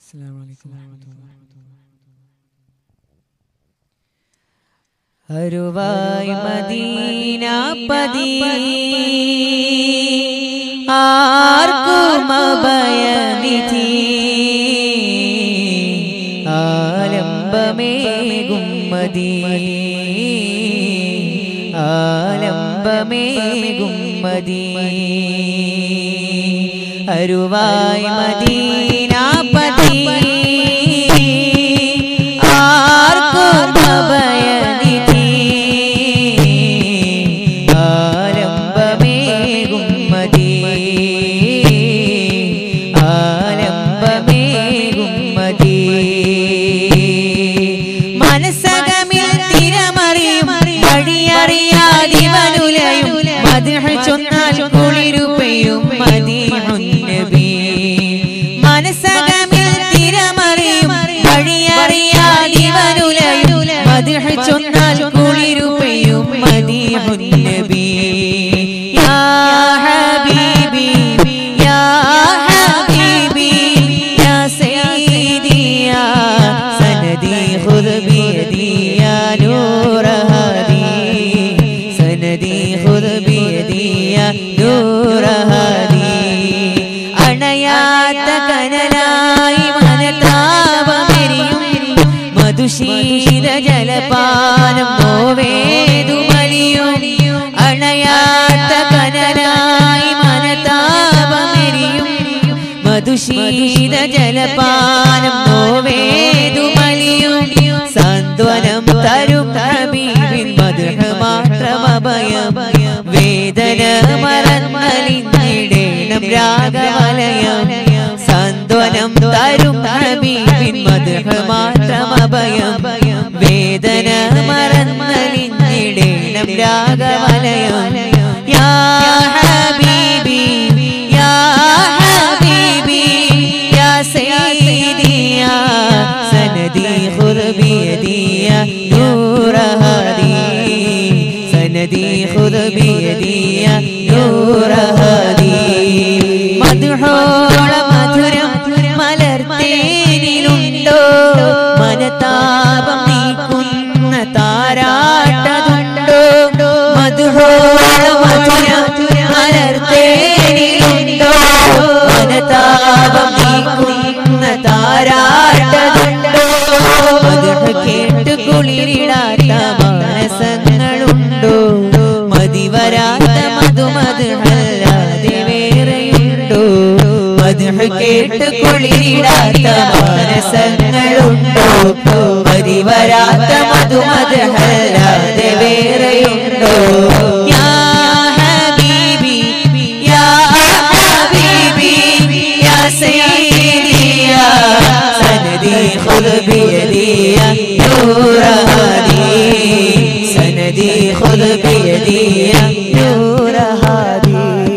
السلام عليكم ورحمة الله അരുവായി മദീനാപതി ആർക്കും അഭയനിധി ആലംബമേകും മദീ ആലംബമേകും മദീ അരുവായി മദീനാപതി ആർക്കും അഭയനിധി ആലംബമേകും മദീ ആലംബമേകും മദീ മനസ്സകമിൽ തിരമറിയും വഴിയറിയാതിവനുലയും മദ്ഹ് ചൊന്നാൽ കുളിരുപെയും മദീഹുൻ നബി മനസ്സകമിൽ തിരമറിയും വഴിയറിയാതിവനുലയും മദ്ഹ് ചൊന്നാൽ കുളിരുപെയും മദീഹുൻ നബി യാ ഹബീബി യാ ഹബീബി യാ സയ്യിദി യാ സനദി ഖുദ് ബിയദി യാ നൂറ ഹാദി സനദി ഖുദ് ബിയദി യാ നൂറ ഹാദി അണയാത്ത കനലായി മനതാപമെരിയും മധുശീല ജലപാനം നോവേതുമലിയും അണയാത്ത കനലായി മനതാപമെരിയും മധുശീല ജലപാനം നോവേതുമലിയും സാന്ത്വനം തരും ഹബീബിൻ മധുഹ മാത്രം അഭയം വേദന മറന്നലിഞ്ഞിടേണം രാഗവലയം സാന്ത്വനം തരും ഹബീബിൻ മധുഹ മാത്രം അഭയം വേദന മറന്നലിഞ്ഞിടേണം രാഗവലയം യാ ഹബീബി യാ ഹബീബി യാ സയ്യിദി യാ സനദി ഖുദ് ബിയദി യാ നൂറ ഹാദി സനദി ഖുദ് ബിയദി യാ നൂറ ഹാദി മധുഹോള മധുരം മലർത്തേനിലുണ്ടോ മനതാപം നീക്കുന്ന താരാട്ടതുണ്ടോ മധുഹോള മധുരം മലർത്തേനിലുണ്ടോ മനതാപം നീക്കുന്ന താരാട്ടതുണ്ടോ മധുഹ കേട്ട് കുളിരിടാത്ത മാനസങ്ങളുണ്ടോ മതിവരാത്ത മധുമധുഹല്ലാതെ വേറെയുണ്ടോ മധുഹ കേട്ട് കുളിരിടാത്ത മാനസങ്ങളുണ്ടോ മതിവരാത്ത മധുമധുഹല്ലാതെ വേറെയുണ്ടോ യാ ഹബീബി യാ ഹബീബി യാ സയ്യിദി യാ സനദി ഖുദ് ബിയദി യാ നൂറ ഹാദി സനദി ഖുദ് ബിയദി യാ നൂറ ഹാദി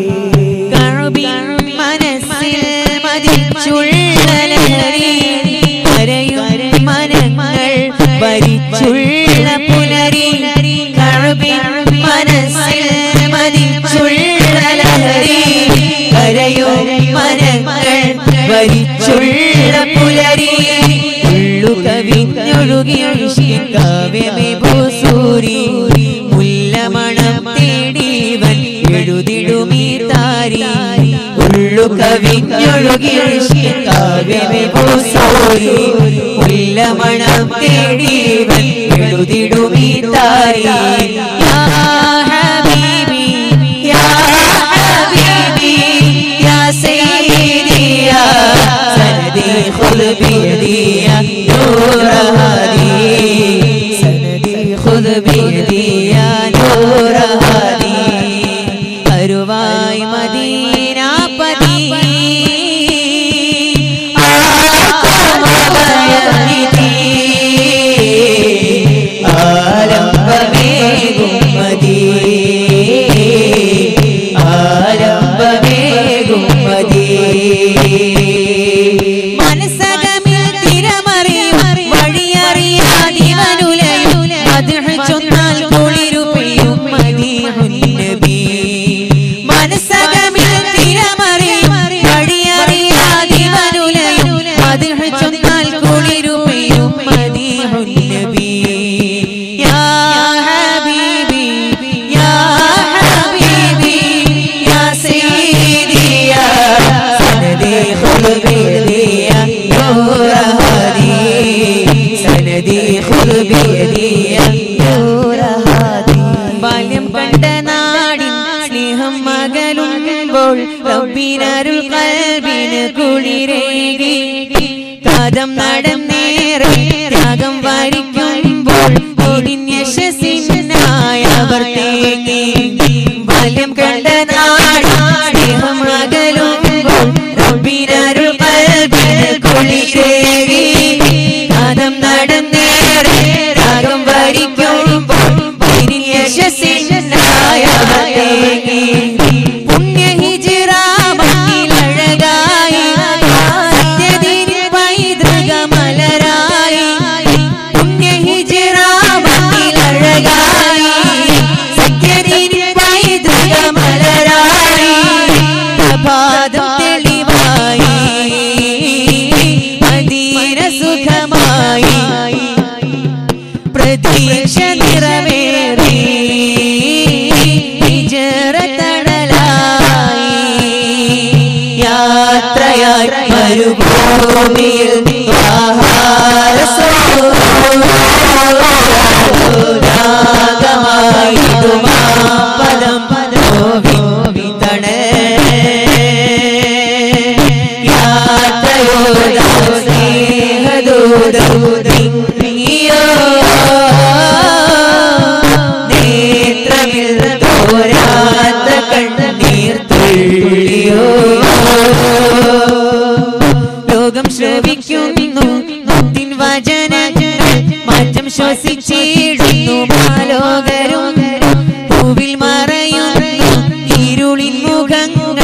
കഅബിൻ മനസ്സിൽ മതിച്ചുള്ള ലഹരി കരയും മനങ്ങൾ ഭരിച്ചുള്ള പുലരി കഅബിൻ മനസ്സിൽ മതിച്ചുള്ള ലഹരി കരയും മനങ്ങൾ ഭരിച്ചുള്ള പുലരി ഉള്ളു കവിഞ്ഞൊഴുകി കാവ്യമേ ഭൂസൂരി മുല്ലമണം തേടിവൻ എഴുതിടുമീ താരി ഉള്ളു കവിഞ്ഞൊഴുകി കാവ്യമേ ഭൂസൂരി മുല്ലമണം തേടിവൻ എഴുതിടുമീ താരി യാ ഹബീബി യാ ഹബീബി യാ സയ്യിദി യാ സനദി ഖുദ് ബിയദി യാ നൂറ ഹാദി സനദി ഖുദ് ബിയദി യാ നൂറ ഹാദി അരുവായി മദീനാപതി ആത്മഭയനിധി ആലംബമേകും മദീ ആലംബമേകും മദീ മനസ്സകമിൽ റബ്ബിനരുൾ കൽബിന് കുളിരേകി കാതം നടന്നേറെ ത്യാഗം വരിക്കുമ്പോൾ യശസ്സിനായവർ തേങ്ങി ബാല്യം കണ്ട നാട് സ്നേഹം അകലുമ്പോൾ റബ്ബിനരുൾ കൽബിന് കുളിരേകി കാതം നടന്നേറെ ത്യാഗം വരിക്കുമ്പോൾ യശസ്സിനായവർ തേങ്ങി പുണ്യ ഹിജിറ ഭംഗിലഴകായി സത്യദിന പൈതൃക മലരായി പുണ്യ ഹിജിറ ഭംഗിലഴകായി സത്യദിന പൈതൃക മലരായി പ്രഭാതം തെളിവായി മദീന സുഖമായി പ്രതീക്ഷ നിറവേറി വിജറതണലായി യാത്രയായി മരുഭൂമിയിൽ ആഹാരസോരാഗമായിടുമാ പദം പദോവിതണ യാത്രയോദ സ്നേഹദൂതീയോ നേത്രമിൽ തോരാത്ത കണ്ണീർ തുള്ളിയോ ലോകം ശ്രവിക്കുന്നു മുത്തിൻ വചനങ്ങൾ മാറ്റം ശ്വസിച്ചിടുന്നു മാലോകരും പൂവിൽ മറയുന്നു ഇരുളിൻ മുഖങ്ങൾ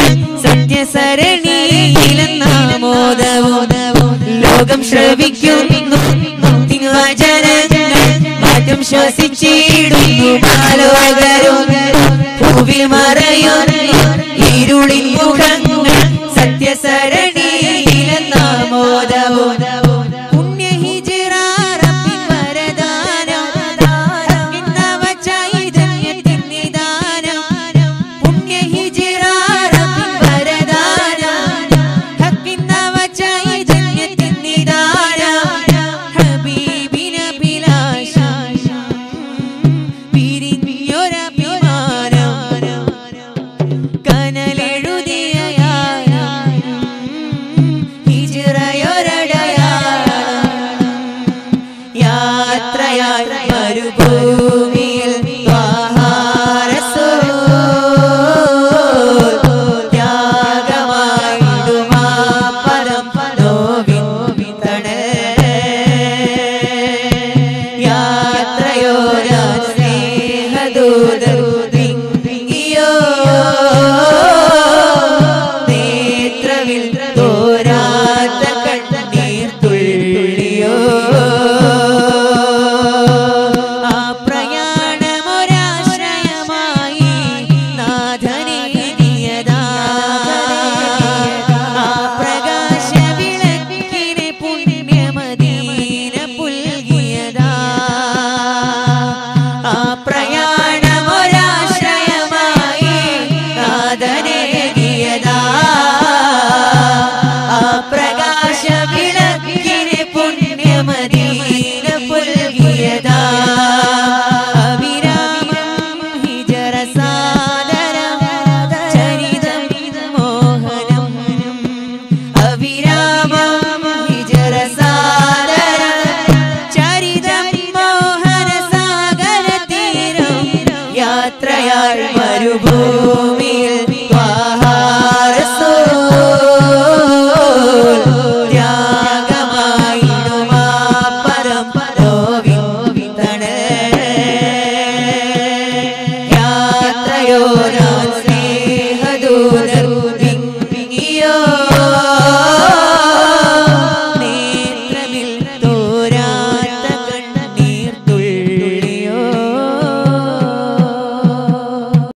സത്യസരണിയിലെന്നാമോദവും ലോകം ശ്രവിക്കുന്നു മുത്തിൻ വചനങ്ങൾ മാറ്റം ശ്വസിച്ചിടുന്നു മാലോകരും പൂവിൽ മറയുന്നു ഇരുളിൻ മുഖങ്ങൾ സത്യസരണിയിലെന്നാമോദവും